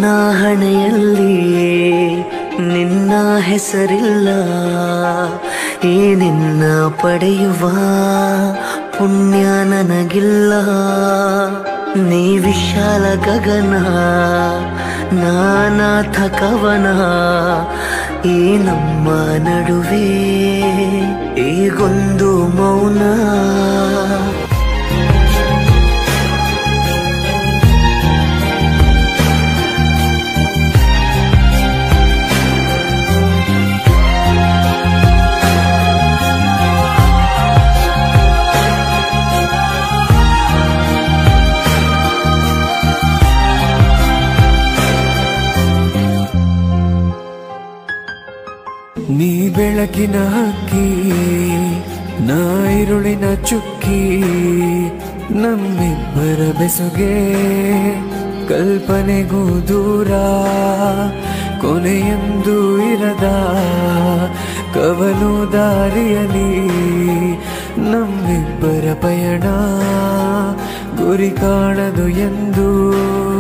ನನ್ನ ಹಣೆಯಲ್ಲಿ ನಿನ್ನ ಹೆಸರಿಲ್ಲ ಈ ನಿನ್ನ ಪಡೆಯುವ ಪುಣ್ಯ ನನಗಿಲ್ಲ ನೀ ವಿಶಾಲ ಗಗನ ನಾನಾಥ ಕವನ ಈ ನಮ್ಮ ನಡುವೆ ಈಗೊಂದು ಮೌನ ನೀ ಬೆಳಕಿನ ಹಕ್ಕಿ ನಾ ಇರುಳಿನ ಚುಕ್ಕಿ ನಮ್ಮಿಬ್ಬರ ಬೆಸುಗೆ ಕಲ್ಪನೆಗೂ ದೂರ ಕೊನೆಯೆಂದು ಇರದ ಕವಲು ದಾರಿಯಲಿ ನಮ್ಮಿಬ್ಬರ ಪಯಣ ಗುರಿ ಕಾಣದು ಎಂದು